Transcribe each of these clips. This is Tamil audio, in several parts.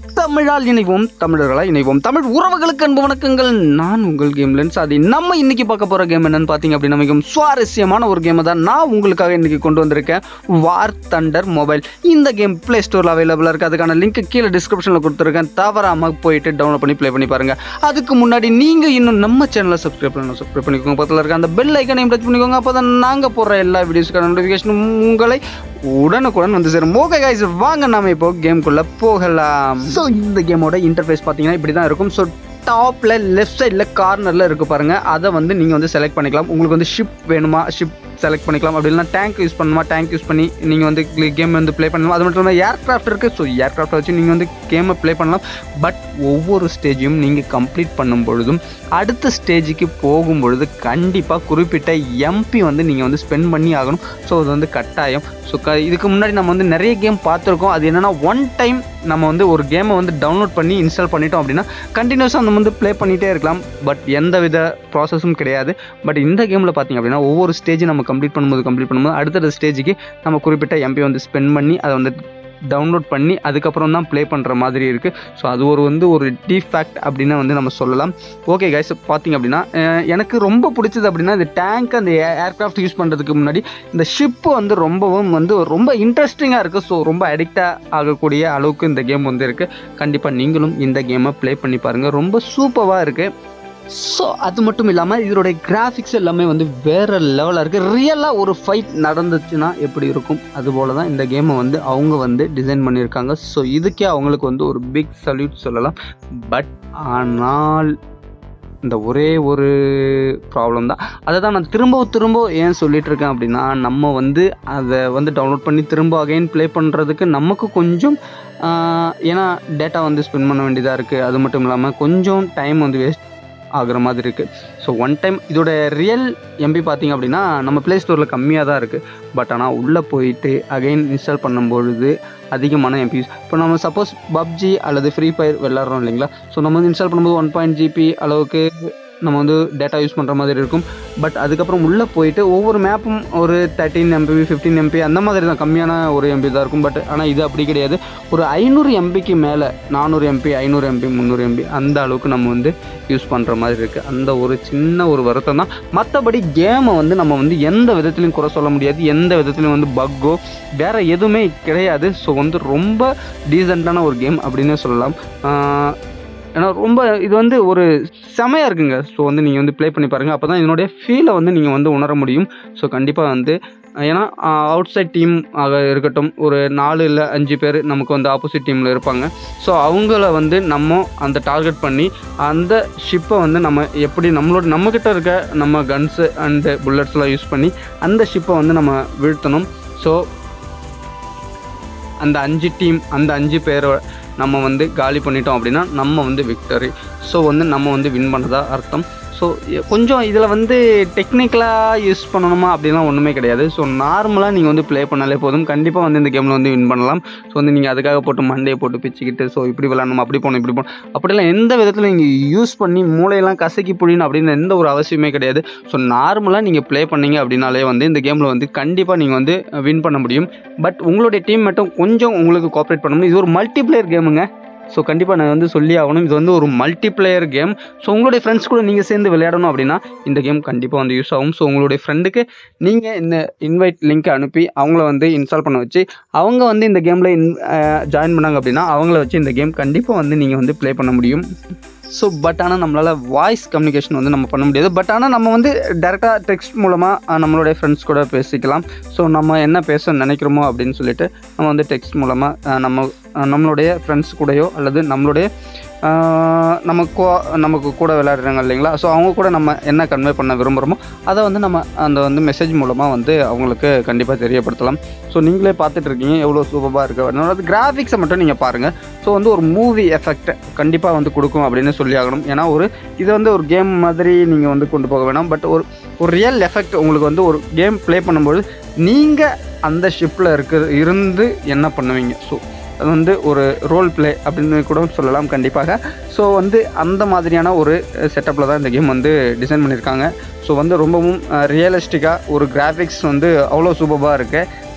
தமிழால் இணைவோம் தமிழர்களால் இணைவோம் தமிழ் உறவுகளுக்கு அன்பு வணக்கங்கள் நான் உங்கள் கேம் லென்ஸ் அது நம்ம இன்னைக்கு பார்க்க போகிற கேம் என்னன்னு பார்த்தீங்க அப்படின்னா மிகவும் சுவாரஸ்யமான ஒரு கேமை தான் நான் உங்களுக்காக இன்னைக்கு கொண்டு வந்திருக்கேன் வார் தண்டர் மொபைல் இந்த கேம் ப்ளே ஸ்டோரில் அவைலபிளாக இருக்குது அதுக்கான லிங்க் கீழே டிஸ்கிரிப்ஷனில் கொடுத்துருக்கேன் தவறாமல் போயிட்டு டவுன்லோட் பண்ணி ப்ளே பண்ணி பாருங்கள் அதுக்கு முன்னாடி நீங்கள் இன்னும் நம்ம சேனலை சப்ஸ்கிரைப் பண்ணணும் சப்ஸ்கிரைப் பண்ணிக்கோங்க பக்கத்தில் இருக்க அந்த பெல் ஐக்கனையும் டச் பண்ணிக்கோங்க அப்போ தான் நாங்கள் போடுற எல்லா வீடியோஸ்க்கான நோட்டிஃபிகேஷனும் உங்களை உடனுக்குடன் வந்து சேரும் ஓகே கைஸ் வாங்க நாம இப்போ கேம்குள்ளே போகலாம் ஸோ இந்த கேமோட இன்டர்ஃபேஸ் பார்த்தீங்கன்னா இப்படி தான் இருக்கும் ஸோ டாப்பில் லெஃப்ட் சைடில் கார்னரில் இருக்கு பாருங்க அதை வந்து நீங்கள் வந்து செலக்ட் பண்ணிக்கலாம் உங்களுக்கு வந்து ஷிப் வேணுமா ஷிப் செலக்ட் பண்ணிக்கலாம் அப்படி இல்லைனா டேங்க் யூஸ் பண்ணணுமா டேங்க் யூஸ் பண்ணி நீங்கள் வந்து கேம் வந்து ப்ளே பண்ணலாம் அது மட்டும் இல்லாமல் ஏர்க்ராஃப்ட் இருக்குது ஸோ ஏர்க்ராஃப்ட் வச்சு நீங்கள் வந்து கேமை ப்ளே பண்ணலாம் பட் ஒவ்வொரு ஸ்டேஜையும் நீங்கள் கம்ப்ளீட் பண்ணும் பொழுதும் அடுத்த ஸ்டேஜுக்கு போகும் பொழுது கண்டிப்பாக குறிப்பிட்ட எம்பி வந்து நீங்கள் வந்து ஸ்பெண்ட் பண்ணி ஆகணும் ஸோ அது வந்து கட்டாயம் ஸோ க இதுக்கு முன்னாடி நம்ம வந்து நிறைய கேம் பார்த்துருக்கோம் அது என்னென்னா ஒன் டைம் நம்ம வந்து ஒரு கேமை வந்து டவுன்லோட் பண்ணி இன்ஸ்டால் பண்ணிட்டோம் அப்படின்னா கண்டினியூஸாக நம்ம வந்து ப்ளே பண்ணிகிட்டே இருக்கலாம் பட் எந்த வித ப்ராசஸும் கிடையாது பட் இந்த கேமில் பார்த்தீங்க அப்படின்னா ஒவ்வொரு ஸ்டேஜ் நம்ம கம்ப்ளீட் பண்ணும்போது கம்ப்ளீட் பண்ணும்போது அடுத்தடுத்த ஸ்டேஜுக்கு நம்ம குறிப்பிட்ட எம்பி வந்து ஸ்பெண்ட் பண்ணி அதை வந்து டவுன்லோட் பண்ணி அதுக்கப்புறம் தான் ப்ளே பண்ணுற மாதிரி இருக்குது ஸோ அது ஒரு வந்து ஒரு டிஃபேக்ட் அப்படின்னு வந்து நம்ம சொல்லலாம் ஓகே கைஸ் பார்த்தீங்க அப்படின்னா அஹ் எனக்கு ரொம்ப பிடிச்சது அப்படின்னா இந்த டேங்க் அந்த ஏர்க்ராஃப்ட் யூஸ் பண்ணுறதுக்கு முன்னாடி இந்த ஷிப்பு வந்து ரொம்பவும் வந்து ரொம்ப இன்ட்ரெஸ்டிங்காக இருக்குது ஸோ ரொம்ப அடிக்டாக ஆகக்கூடிய அளவுக்கு இந்த கேம் வந்து இருக்குது கண்டிப்பாக நீங்களும் இந்த கேமை ப்ளே பண்ணி பாருங்கள் ரொம்ப சூப்பராக இருக்குது ஸோ அது மட்டும் இல்லாமல் இதோடைய கிராஃபிக்ஸ் எல்லாமே வந்து வேறு லெவலாக இருக்குது ரியலாக ஒரு ஃபைட் நடந்துச்சுன்னா எப்படி இருக்கும் அதுபோல தான் இந்த கேமை வந்து அவங்க வந்து டிசைன் பண்ணியிருக்காங்க ஸோ இதுக்கே அவங்களுக்கு வந்து ஒரு பிக் சல்யூட் சொல்லலாம் பட் ஆனால் இந்த ஒரே ஒரு ப்ராப்ளம் தான் அதை தான் நான் திரும்ப திரும்ப ஏன் சொல்லிட்டு இருக்கேன் அப்படின்னா நம்ம வந்து அதை வந்து டவுன்லோட் பண்ணி திரும்ப அகைன் ப்ளே பண்ணுறதுக்கு நமக்கு கொஞ்சம் ஆஹ், ஏன்னா டேட்டா வந்து ஸ்பெண்ட் பண்ண வேண்டியதாக இருக்குது அது மட்டும் இல்லாமல் கொஞ்சம் டைம் வந்து வேஸ்ட் ஆகுற மாதிரி இருக்குது ஸோ ஒன் டைம் இதோட ரியல் எம்பி பார்த்தீங்க அப்படின்னா நம்ம ப்ளே ஸ்டோரில் கம்மியாக தான் இருக்குது பட் ஆனால் உள்ளே போயிட்டு அகைன் இன்ஸ்டால் பண்ணும்பொழுது அதிகமான எம்பிஸ் இப்போ நம்ம சப்போஸ் பப்ஜி அல்லது ஃப்ரீ ஃபயர் விளாட்றோம் இல்லைங்களா ஸோ நம்ம வந்து இன்ஸ்டால் பண்ணும்போது ஒன் பாயிண்ட் ஜிபி அளவுக்கு நம்ம வந்து டேட்டா யூஸ் பண்ணுற மாதிரி இருக்கும் பட் அதுக்கப்புறம் உள்ளே போயிட்டு ஒவ்வொரு மேப்பும் ஒரு தேர்ட்டீன் எம்பி ஃபிஃப்டீன் எம்பி அந்த மாதிரி தான் கம்மியான ஒரு எம்பி தான் இருக்கும் பட் ஆனால் இது அப்படி கிடையாது ஒரு ஐநூறு எம்பிக்கு மேலே நானூறு எம்பி ஐநூறு எம்பி முந்நூறு எம்பி அந்த அளவுக்கு நம்ம வந்து யூஸ் பண்ணுற மாதிரி இருக்குது அந்த ஒரு சின்ன ஒரு வருத்தம் தான் மற்றபடி கேமை வந்து நம்ம வந்து எந்த விதத்துலையும் குறை சொல்ல முடியாது எந்த விதத்துலையும் வந்து பக்கோ வேறு எதுவுமே கிடையாது ஸோ வந்து ரொம்ப டீசெண்டான ஒரு கேம் அப்படின்னே சொல்லலாம் ஆஹ் ஏன்னா ரொம்ப இது வந்து ஒரு செமையாக இருக்குங்க ஸோ வந்து நீங்கள் வந்து ப்ளே பண்ணி பாருங்கள் அப்போ தான் இதனுடைய ஃபீலை வந்து நீங்கள் வந்து உணர முடியும் ஸோ கண்டிப்பாக வந்து ஏன்னா அவுட் சைட் டீம் ஆக இருக்கட்டும் ஒரு நாலு இல்லை அஞ்சு பேர் நமக்கு வந்து ஆப்போசிட் டீமில் இருப்பாங்க ஸோ அவங்கள வந்து நம்ம அந்த டார்கெட் பண்ணி அந்த ஷிப்பை வந்து நம்ம எப்படி நம்மளோட நம்மக்கிட்ட இருக்க நம்ம கன்ஸு அண்டு புல்லட்ஸ்லாம் யூஸ் பண்ணி அந்த ஷிப்பை வந்து நம்ம வீழ்த்தணும் ஸோ அந்த அஞ்சு டீம் அந்த அஞ்சு பேரை நம்ம வந்து காலி பண்ணிட்டோம் அப்படின்னா நம்ம வந்து விக்டரி ஸோ வந்து நம்ம வந்து வின் பண்ணதா அர்த்தம் ஸோ கொஞ்சம் இதில் வந்து டெக்னிக்கலாக யூஸ் பண்ணணுமா அப்படிலாம் ஒன்றுமே கிடையாது ஸோ நார்மலாக நீங்கள் வந்து ப்ளே பண்ணாலே போதும் கண்டிப்பாக வந்து இந்த கேமில் வந்து வின் பண்ணலாம் ஸோ வந்து நீங்கள் அதுக்காக போட்டு மண்டையை போட்டு பிச்சுக்கிட்டு ஸோ இப்படி விளாடணும் அப்படி போகணும் இப்படி போகணும் அப்படிலாம் எந்த விதத்தில் நீங்கள் யூஸ் பண்ணி மூளையெல்லாம் கசக்கி புழியணும் அப்படின்னு எந்த ஒரு அவசியமே கிடையாது ஸோ நார்மலாக நீங்கள் ப்ளே பண்ணீங்க அப்படின்னாலே வந்து இந்த கேமில் வந்து கண்டிப்பாக நீங்கள் வந்து வின் பண்ண முடியும் பட் உங்களுடைய டீம் மட்டும் கொஞ்சம் உங்களுக்கு கோஆப்ரேட் பண்ணணும் இது ஒரு மல்டிப்ளேயர் கேமுங்க ஸோ கண்டிப்பாக நான் வந்து சொல்லி ஆகணும் இது வந்து ஒரு மல்டிப்ளேயர் கேம் ஸோ உங்களுடைய ஃப்ரெண்ட்ஸ் கூட நீங்கள் சேர்ந்து விளையாடணும் அப்படின்னா இந்த கேம் கண்டிப்பாக வந்து யூஸ் ஆகும் ஸோ உங்களுடைய ஃப்ரெண்டுக்கு நீங்கள் இந்த இன்வைட் லிங்க் அனுப்பி அவங்கள வந்து இன்ஸ்டால் பண்ண வச்சு அவங்க வந்து இந்த கேமில் இன் ஜாயின் பண்ணாங்க அப்படின்னா அவங்கள வச்சு இந்த கேம் கண்டிப்பாக வந்து நீங்கள் வந்து ப்ளே பண்ண முடியும் ஸோ பட் ஆனால் நம்மளால் வாய்ஸ் கம்யூனிகேஷன் வந்து நம்ம பண்ண முடியாது பட் ஆனால் நம்ம வந்து டேரெக்டாக டெக்ஸ்ட் மூலமாக நம்மளுடைய ஃப்ரெண்ட்ஸ் கூட பேசிக்கலாம் ஸோ நம்ம என்ன பேச நினைக்கிறோமோ அப்படின்னு சொல்லிட்டு நம்ம வந்து டெக்ஸ்ட் மூலமாக நம்ம அஹ், நம்மளுடைய ஃப்ரெண்ட்ஸ் கூடயோ அல்லது நம்மளுடைய ஆஹ், நம்ம கோ நமக்கு கூட விளையாடுறாங்க இல்லைங்களா ஸோ அவங்க கூட நம்ம என்ன கன்வே பண்ண விரும்புகிறோமோ அதை வந்து நம்ம அந்த வந்து மெசேஜ் மூலமாக வந்து அவங்களுக்கு கண்டிப்பாக தெரியப்படுத்தலாம் ஸோ நீங்களே பார்த்துட்டு இருக்கீங்க எவ்வளோ சூப்பராக இருக்குது அதனால கிராஃபிக்ஸை மட்டும் நீங்கள் பாருங்கள் ஸோ வந்து ஒரு மூவி எஃபெக்ட் கண்டிப்பாக வந்து கொடுக்கும் அப்படின்னு சொல்லி ஆகணும் ஏன்னா ஒரு இது வந்து ஒரு கேம் மாதிரி நீங்கள் வந்து கொண்டு போக வேணாம் பட் ஒரு ஒரு ரியல் எஃபெக்ட் உங்களுக்கு வந்து ஒரு கேம் ப்ளே பண்ணும்போது நீங்கள் அந்த ஷிப்பில் இருக்க இருந்து என்ன பண்ணுவீங்க ஸோ அது வந்து ஒரு ரோல் ப்ளே அப்படின்னு கூட சொல்லலாம் கண்டிப்பாக ஸோ வந்து அந்த மாதிரியான ஒரு செட்டப்பில் தான் இந்த கேம் வந்து டிசைன் பண்ணியிருக்காங்க ஸோ வந்து ரொம்பவும் ரியலிஸ்டிக்காக ஒரு கிராஃபிக்ஸ் வந்து அவ்வளோ சூப்பராக இருக்குது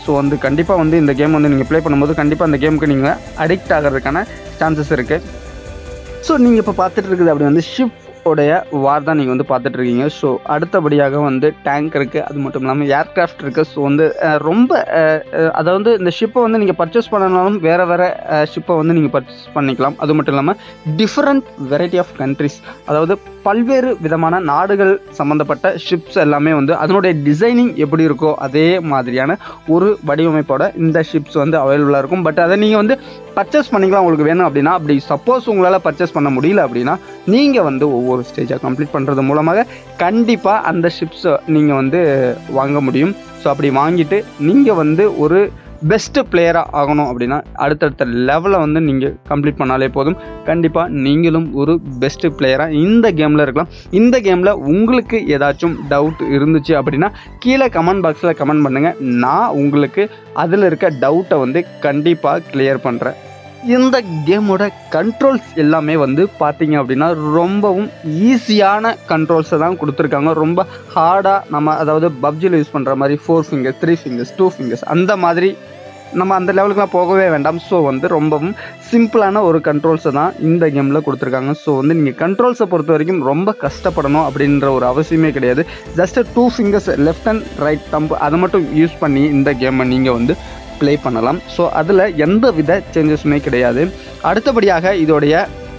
ஸோ வந்து கண்டிப்பாக வந்து இந்த கேம் வந்து நீங்கள் ப்ளே பண்ணும்போது கண்டிப்பாக அந்த கேமுக்கு நீங்கள் அடிக்ட் ஆகிறதுக்கான சான்சஸ் இருக்குது ஸோ நீங்கள் இப்போ பார்த்துட்டு இருக்குது அப்படி வந்து ஷிப் உடைய வார் தான் நீங்கள் வந்து பார்த்துட்டு இருக்கீங்க ஸோ அடுத்தபடியாக வந்து டேங்க் இருக்குது அது மட்டும் இல்லாமல் ஏர்க்ராஃப்ட் இருக்குது ஸோ வந்து அஹ், ரொம்ப அஹ், அஹ், அதாவது இந்த ஷிப்பை வந்து நீங்கள் பர்ச்சேஸ் பண்ணனாலும் வேறு வேறு ஷிப்பை வந்து நீங்கள் பர்ச்சேஸ் பண்ணிக்கலாம் அது மட்டும் இல்லாமல் டிஃப்ரெண்ட் வெரைட்டி ஆஃப் கண்ட்ரிஸ் அதாவது பல்வேறு விதமான நாடுகள் சம்மந்தப்பட்ட ஷிப்ஸ் எல்லாமே வந்து அதனுடைய டிசைனிங் எப்படி இருக்கோ அதே மாதிரியான ஒரு வடிவமைப்போட இந்த ஷிப்ஸ் வந்து அவைலபிளாக இருக்கும் பட் அதை நீங்கள் வந்து பர்ச்சேஸ் பண்ணிக்கலாம் உங்களுக்கு வேணும் அப்படின்னா அப்படி சப்போஸ் உங்களால் பர்ச்சேஸ் பண்ண முடியல அப்படின்னா நீங்கள் வந்து ஒவ்வொரு ஸ்டேஜாக கம்ப்ளீட் பண்ணுறது மூலமாக கண்டிப்பாக அந்த ஷிப்ஸை நீங்கள் வந்து வாங்க முடியும் ஸோ அப்படி வாங்கிட்டு நீங்கள் வந்து ஒரு பெஸ்ட்டு பிளேயராக ஆகணும் அப்படின்னா அடுத்தடுத்த லெவலை வந்து நீங்கள் கம்ப்ளீட் பண்ணாலே போதும் கண்டிப்பாக நீங்களும் ஒரு பெஸ்ட்டு பிளேயராக இந்த கேமில் இருக்கலாம் இந்த கேமில் உங்களுக்கு ஏதாச்சும் டவுட் இருந்துச்சு அப்படின்னா கீழே கமெண்ட் பாக்ஸில் கமெண்ட் பண்ணுங்கள் நான் உங்களுக்கு அதில் இருக்க டவுட்டை வந்து கண்டிப்பாக கிளியர் பண்ணுறேன் இந்த கேமோட கண்ட்ரோல்ஸ் எல்லாமே வந்து பார்த்தீங்க அப்படின்னா ரொம்பவும் ஈஸியான கண்ட்ரோல்ஸை தான் கொடுத்துருக்காங்க ரொம்ப ஹார்டாக நம்ம அதாவது பப்ஜியில் யூஸ் பண்ணுற மாதிரி four fingers three fingers two fingers அந்த மாதிரி நம்ம அந்த லெவலுக்குலாம் போகவே வேண்டாம் ஸோ வந்து ரொம்பவும் சிம்பிளான ஒரு கண்ட்ரோல்ஸை தான் இந்த கேமில் கொடுத்துருக்காங்க ஸோ வந்து நீங்கள் கண்ட்ரோல்ஸை பொறுத்த வரைக்கும் ரொம்ப கஷ்டப்படணும் அப்படின்ற ஒரு அவசியமே கிடையாது just two fingers left and right thumb அதை மட்டும் யூஸ் பண்ணி இந்த கேமை நீங்கள் வந்து ப்ளே பண்ணலாம் ஸோ அதில் எந்த வித சேஞ்சஸுமே கிடையாது அடுத்தபடியாக இதோடைய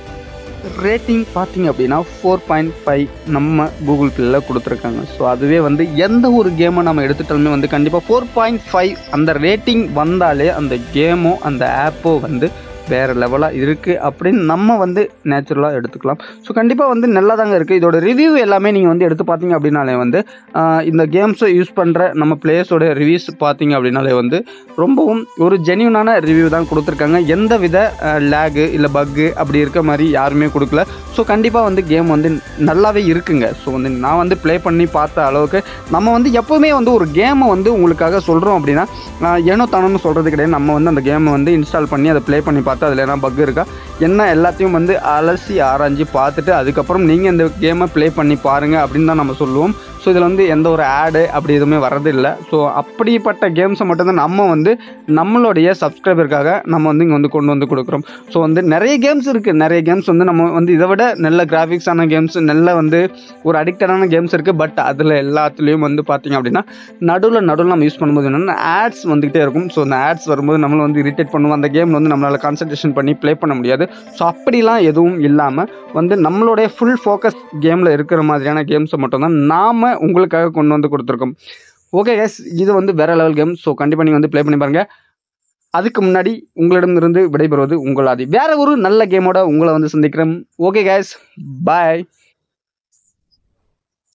ரேட்டிங் பார்த்தீங்க அப்படின்னா ஃபோர் பாயிண்ட் ஃபைவ் நம்ம கூகுள் பிளேயில் கொடுத்துருக்காங்க ஸோ அதுவே வந்து எந்த ஒரு கேமை நம்ம எடுத்துட்டாலுமே வந்து கண்டிப்பாக ஃபோர் பாயிண்ட் ஃபைவ் அந்த ரேட்டிங் வந்தாலே அந்த கேமோ அந்த ஆப்போ வந்து வேறு லெவலாக இருக்குது அப்படின்னு நம்ம வந்து நேச்சுரலாக எடுத்துக்கலாம் ஸோ கண்டிப்பாக வந்து நல்லா தாங்க இருக்குது இதோட ரிவ்யூ எல்லாமே நீங்கள் வந்து எடுத்து பார்த்தீங்க அப்படின்னாலே வந்து ஆஹ் இந்த கேம்ஸை யூஸ் பண்ணுற நம்ம பிளேயர்ஸோட ரிவ்யூஸ் பார்த்தீங்க அப்படின்னாலே வந்து ரொம்பவும் ஒரு ஜென்யூனான ரிவ்யூ தான் கொடுத்துருக்காங்க எந்த வித லேகு இல்லை பக்கு அப்படி இருக்க மாதிரி யாருமே கொடுக்கல ஸோ கண்டிப்பாக வந்து கேம் வந்து நல்லாவே இருக்குங்க ஸோ வந்து நான் வந்து ப்ளே பண்ணி பார்த்த அளவுக்கு நம்ம வந்து எப்போவுமே வந்து ஒரு கேமை வந்து உங்களுக்காக சொல்கிறோம் அப்படின்னா ஆஹ் ஏனோ தானோன்னு சொல்கிறது கிடையாது நம்ம வந்து அந்த கேமை வந்து இன்ஸ்டால் பண்ணி அதை ப்ளே பண்ணி பார்த்து அதில் என்ன பக் இருக்கா என்ன எல்லாத்தையும் வந்து அலசி ஆராய்ஞ்சு பார்த்துட்டு அதுக்கப்புறம் நீங்கள் இந்த கேமை ப்ளே பண்ணி பாருங்கள் அப்படின்னு தான் நம்ம சொல்லுவோம் ஸோ இதில் வந்து எந்த ஒரு ஆடு அப்படி எதுவுமே வரதில்லை ஸோ அப்படிப்பட்ட கேம்ஸை மட்டும்தான் நம்ம வந்து நம்மளுடைய சப்ஸ்கிரைபருக்காக நம்ம வந்து இங்கே வந்து கொண்டு வந்து கொடுக்குறோம் ஸோ வந்து நிறைய கேம்ஸ் இருக்குது நிறைய கேம்ஸ் வந்து நம்ம வந்து இதை விட நல்ல கிராஃபிக்ஸான கேம்ஸ் நல்ல வந்து ஒரு அடிக்டடான கேம்ஸ் இருக்குது பட் அதில் எல்லாத்துலேயும் வந்து பார்த்திங்க அப்படின்னா நடுவில் நடுவில் நம்ம யூஸ் பண்ணும்போது என்னென்னா ஆட்ஸ் வந்துக்கிட்டே இருக்கும் ஸோ அந்த ஆட்ஸ் வரும்போது நம்மளை வந்து இரிட்டேட் பண்ணுவோம் அந்த கேம் வந்து நம்மளால் கான்சன்ட்ரேஷன் பண்ணி ப்ளே பண்ண முடியாது ஸோ அப்படிலாம் எதுவும் இல்லாமல் வந்து நம்மளுடைய ஃபுல் ஃபோக்கஸ் கேமில் இருக்கிற மாதிரியான கேம்ஸை மட்டும்தான் நாம் உங்களுக்காக கொண்டு வந்து கொடுத்துருக்கோம் ஓகே கேஸ் இது வந்து வேற லெவல் கேம் ஸோ கண்டிப்பாக நீங்கள் வந்து ப்ளே பண்ணி பாருங்கள் அதுக்கு முன்னாடி உங்களிடமிருந்து விடைபெறுவது உங்களாதி வேற ஒரு நல்ல கேமோட உங்களை வந்து சந்திக்கிறேன் ஓகே கேஸ் பாய்